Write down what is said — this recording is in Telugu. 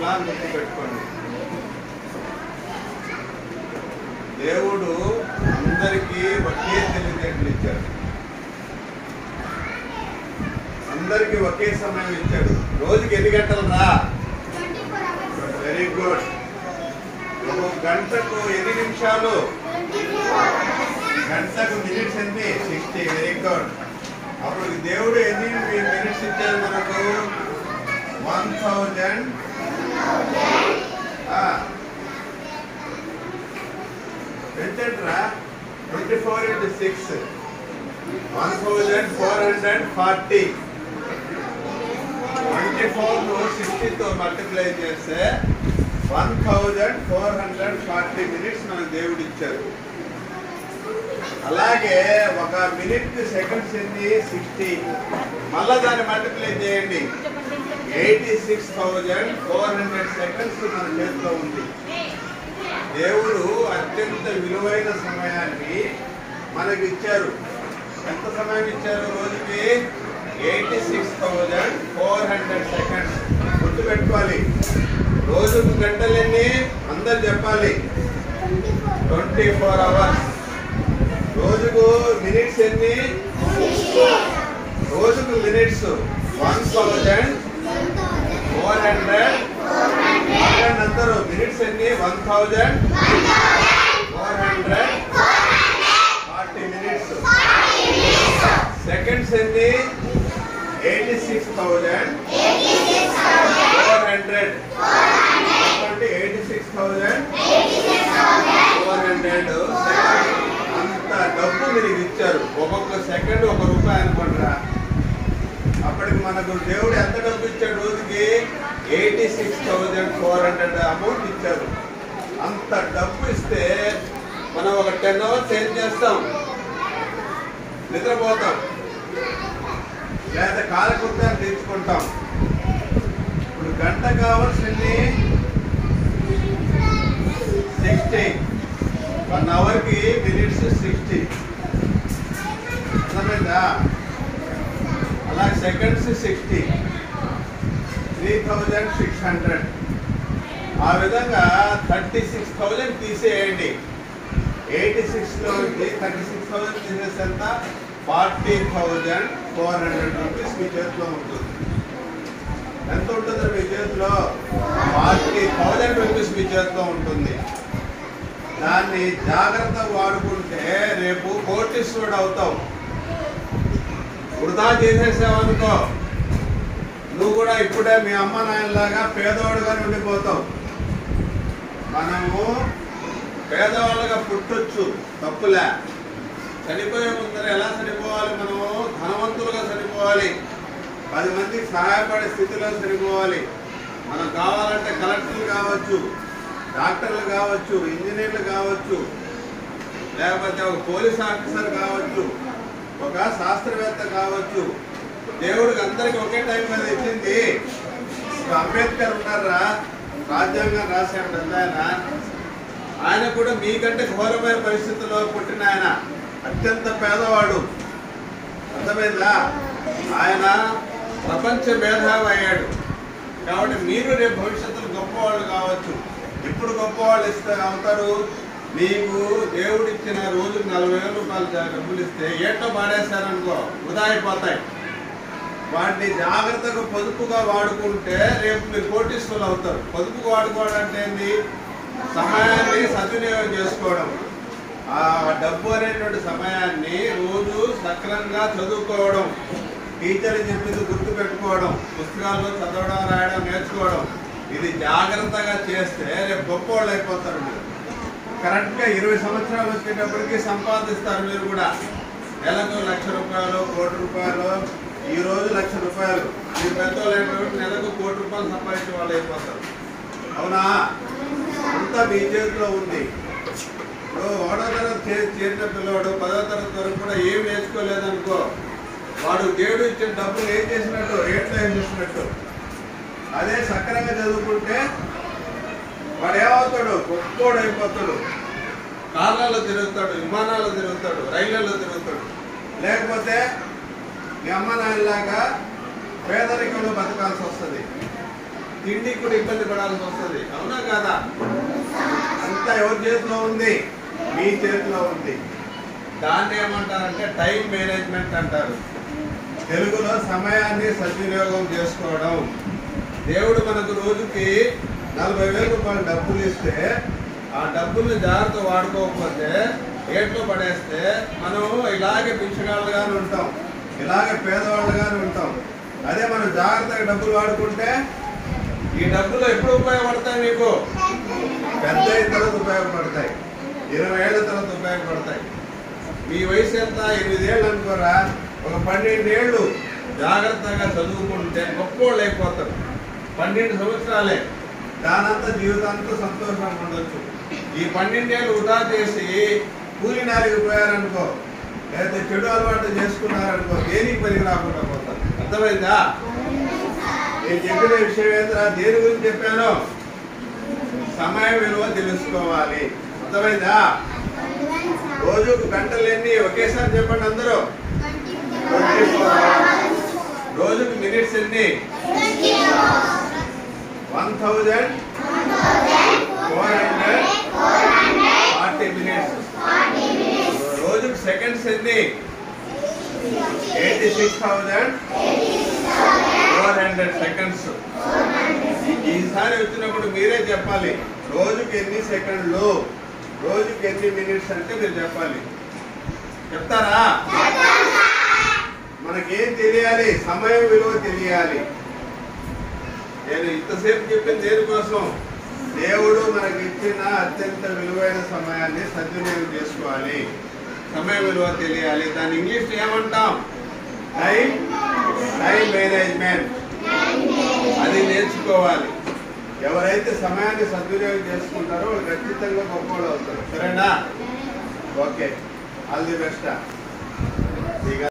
ప్లాన్ గుర్తు పెట్టుకోండి దేవుడు అందరికీ ఒకే తెలివితేటలు ఇచ్చాడు అందరికీ ఒకే సమయం ఇచ్చాడు రోజుకి ఎన్ని గంటలు రా వెరీ గుడ్ ఒక గంటకు ఎన్ని నిమిషాలు గంటకు మినిట్స్ ఎన్ని సిక్స్టీ వెరీ గుడ్ అప్పుడు దేవుడు ఎన్ని మినిట్స్ ఇచ్చాడు మనకు వన్ థౌజండ్ ఎంతట్రా twenty four into six one thousand four hundred forty twenty four సిక్స్టీతో మల్టిప్లై చేస్తే one thousand four hundred forty minutes మనకు దేవుడు ఇచ్చారు అలాగే ఒక మినిట్ సెకండ్స్ ఎన్ని సిక్స్టీ మళ్ళా దాన్ని మల్టిప్లై చేయండి eighty six thousand four hundred seconds మన చేతిలో ఉంది దేవుడు అత్యంత విలువైన సమయాన్ని మనకి ఇచ్చారు ఎంత సమయం ఇచ్చారు రోజుకి eighty six thousand four hundred seconds గుర్తుపెట్టుకోవాలి రోజుకు గంటలెన్ని అందరు చెప్పాలి ట్వంటీ ఫోర్ అవర్స్ రోజుకు మినిట్స్ ఎన్ని రోజుకు minutes one thousand four hundred అందరూ మినిట్స్ ఎన్ని one thousand four hundred forty minutes seconds ఎన్ని eighty six thousand four hundred అంటే eighty six thousand four hundred అంత డబ్బు మీరు ఇచ్చారు ఒక్కొక్క సెకండ్ ఒక రూపాయి అనుకుంటారా అప్పటికి మనకు దేవుడు ఎంత డబ్బు ఇచ్చాడు రోజుకి eighty six thousand four hundred amount ఇచ్చారు అంత డబ్బు ఇస్తే మనం ఒక టెన్ అవర్స్ ఏం చేస్తాం నిద్రపోతాం లేదా కాలకృత్యాన్ని తీర్చుకుంటాం ఇప్పుడు గంట కావాల్సింది సిక్స్టీ వన్ అవర్కి మినిట్స్ సిక్స్టీ అర్థమైందా అలా seconds sixty three thousand six hundred ఆ విధంగా థర్టీ సిక్స్ థౌజండ్ తీసేయండి ఎయిటీ సిక్స్లో థర్టీ సిక్స్ థౌజండ్ తీసేస్తే ఎంత forty thousand four hundred rupees మీ చేతిలో ఉంటుంది ఎంత ఉంటుంది మీ చేతిలో ఫార్టీ థౌజండ్ రూపీస్ మీ చేతిలో ఉంటుంది దాన్ని జాగ్రత్త వాడుకుంటే రేపు కోటీశ్వరుడు అవుతావు వృధా చేసేసావనుకో నువ్వు కూడా ఇప్పుడే మీ అమ్మ నాయనలాగా పేదవాడుగా ఉండిపోతావు మనము పేదవాళ్ళగా పుట్టొచ్చు తప్పులే చనిపోయే ముందర ఎలా చనిపోవాలి మనము ధనవంతులుగా చనిపోవాలి పది మందికి సహాయపడే స్థితిలో చనిపోవాలి మనం కావాలంటే కలెక్టర్లు కావచ్చు డాక్టర్లు కావచ్చు ఇంజనీర్లు కావచ్చు లేకపోతే ఒక పోలీస్ ఆఫీసర్ కావచ్చు ఒక శాస్త్రవేత్త కావచ్చు దేవుడికి అందరికి ఒకే టైం మీద ఇచ్చింది ఇప్పుడు అంబేద్కర్ ఉన్నారా రాజ్యాంగం రాశాడు పెద్ద ఆయన ఆయన కూడా మీకంటే ఘోరమైన పరిస్థితుల్లో పుట్టిన ఆయన అత్యంత పేదవాడు అర్థమైందా ఆయన ప్రపంచ మేధావి అయ్యాడు కాబట్టి మీరు రేపు భవిష్యత్తులో గొప్పవాళ్ళు కావచ్చు ఇప్పుడు గొప్పవాళ్ళు ఇస్తే అవుతారు మీకు దేవుడు ఇచ్చిన రోజుకు నలభై వేల రూపాయలు జా- డబ్బులు ఇస్తే ఏటో పాడేశారనుకో వృధా అయిపోతాయి వాటిని జాగ్రత్తగా పొదుపుగా వాడుకుంటే రేపు మీరు కోటీశ్వరులు అవుతారు పొదుపుగా వాడుకోవడం అంటే ఏంది సమయాన్ని సద్వినియోగం చేసుకోవడం ఆ డబ్బు అనేటువంటి సమయాన్ని రోజు సక్రంగా చదువుకోవడం టీచర్ చెప్పింది గుర్తు పెట్టుకోవడం పుస్తకాల్లో చదవడం రాయడం నేర్చుకోవడం ఇది జాగ్రత్తగా చేస్తే రేపు గొప్పవాళ్ళు అయిపోతారు మీరు కరెక్ట్గా ఇరవై సంవత్సరాలు వచ్చేటప్పటికి సంపాదిస్తారు మీరు కూడా నెలకు లక్ష రూపాయలు కోటి రూపాయలు ఈ రోజు లక్ష రూపాయలు మీరు పెద్దవాళ్ళు అయినటువంటి నెలకు కోటి రూపాయలు సంపాదించే వాళ్ళు అయిపోతారు అవునా అంతా మీ చేతిలో ఉంది ఇప్పుడు ఒకటో తరగతి చే- చేరిన పిల్లవాడు పదో తరగతి వరకు కూడా ఏం నేర్చుకోలేదనుకో వాడు దేవుడు ఇచ్చిన డబ్బులు ఏం చేసినట్టు రేట్లు ఏం చేసినట్టు అదే సక్రంగా చదువుకుంటే వాడు ఏమవుతాడు గొప్పోడు అయిపోతాడు కార్లలో తిరుగుతాడు విమానాల్లో తిరుగుతాడు రైళ్లలో తిరుగుతాడు లేకపోతే మీ అమ్మ నాయనలాగా పేదరికంలో బతకాల్సి వస్తుంది తిండికి కూడా ఇబ్బంది పడాల్సి వస్తుంది అవునా కాదా అంతా ఎవరి చేతిలో ఉంది మీ చేతిలో ఉంది దాన్ని ఏమంటారంటే టైం మేనేజ్మెంట్ అంటారు తెలుగులో సమయాన్ని సద్వినియోగం చేసుకోవడం దేవుడు మనకు రోజుకి నలభై వేల రూపాయలు డబ్బులు ఇస్తే ఆ డబ్బుల్ని జాగ్రత్త వాడుకోకపోతే ఏట్లో పడేస్తే మనం ఇలాగే పిచ్చగాళ్ళుగానే ఉంటాం ఇలాగే పేదవాళ్ళుగానే ఉంటాం అదే మనం జాగ్రత్తగా డబ్బులు వాడుకుంటే ఈ డబ్బులు ఎప్పుడు ఉపయోగపడతాయి మీకు పెద్ద అయిన తర్వాత ఉపయోగపడతాయి ఇరవై ఏళ్ళ తర్వాత ఉపయోగపడతాయి మీ వయసు ఎంత ఎనిమిదేళ్ళు అనుకోరా ఒక పన్నెండేళ్ళు జాగ్రత్తగా చదువుకుంటే గొప్పోళ్ళు అయిపోతారు పన్నెండు సంవత్సరాలే దానంతా జీవితాంతా సంతోషంగా ఉండొచ్చు ఈ పన్నెండేళ్ళు వృధా చేసి కూలి నాలికి పోయారనుకో లేకపోతే చెడు అలవాటు చేసుకున్నారనుకో దేనికి పనికి రాకుండా పోతారు అర్థమైందా నేను చెప్పిన విషయం ఏంద్రా దేని గురించి చెప్పాను సమయ విలువ తెలుసుకోవాలి అర్థమైందా రోజుకు గంటలు ఎన్ని ఒకేసారి చెప్పండి అందరూ రోజుకు మినిట్స్ ఎన్ని one thousand four hundred forty minutes రోజుకు సెకండ్స్ ఎన్ని eighty six thousand four hundred seconds ఈసారి వచ్చినప్పుడు మీరే చెప్పాలి రోజుకి ఎన్ని సెకండ్లు రోజుకి ఎన్ని మినిట్స్ అంటే మీరు చెప్పాలి చెప్తారా మనకేం తెలియాలి సమయం విలువ తెలియాలి నేను ఇంతసేపు చెప్పిన దేనికోసం దేవుడు మనకి ఇచ్చిన అత్యంత విలువైన సమయాన్ని సద్వినియోగం చేసుకోవాలి సమయ విలువ తెలియాలి దాన్ని ఇంగ్లీష్ ఏమంటాం టైం టైం మేనేజ్మెంట్ అది నేర్చుకోవాలి ఎవరైతే సమయాన్ని సద్వినియోగం చేసుకుంటారో వాళ్ళు ఖచ్చితంగా గొప్పవాళ్ళు అవుతారు సరేనా ఓకే ఆల్ ది బెస్ట్